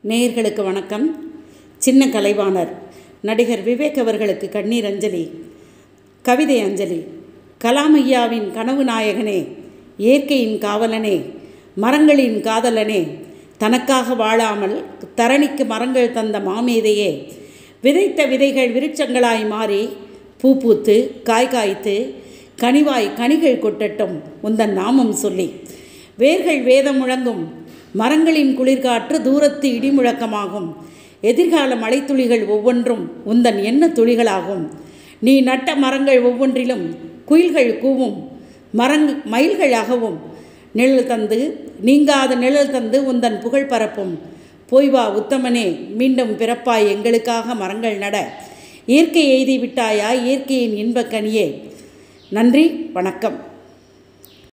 நேயர்களுக்கு வணக்கம் சின்ன கலைவாணர் நடிகர் விவேக் அவர்களுக்கு கண்ணீர் அஞ்சலி கவிதை அஞ்சலி கலாமையாவின் கனவு நாயகனே இயற்கையின் காவலனே மரங்களின் காதலனே தனக்காக வாழாமல் தரணிக்கு மரங்கள் தந்த மாமேதையே விதைத்த விதைகள் விருட்சங்களாய் மாறி பூ பூத்து காய் காய்த்து கனிவாய் கனிகள் கொட்டட்டும் உந்தன் நாமம் சொல்லி வேர்கள் வேதம் முழங்கும் மரங்களின் குளிர்காற்று தூரத்து இடி முழக்கமாகும் எதிர்கால மழைத்துளிகள் ஒவ்வொன்றும் உந்தன் எண்ண துளிகளாகும் நீ நட்ட மரங்கள் ஒவ்வொன்றிலும் குயில்கள் கூவும் மரங் மயில்களாகவும் நிழல் தந்து நீங்காத நிழல் தந்து உந்தன் புகழ் பரப்பும் போய் வா உத்தமனே மீண்டும் பிறப்பாய் எங்களுக்காக மரங்கள் நட இயற்கை எய்தி விட்டாயா இயற்கையின் இன்பக்கனியே நன்றி வணக்கம்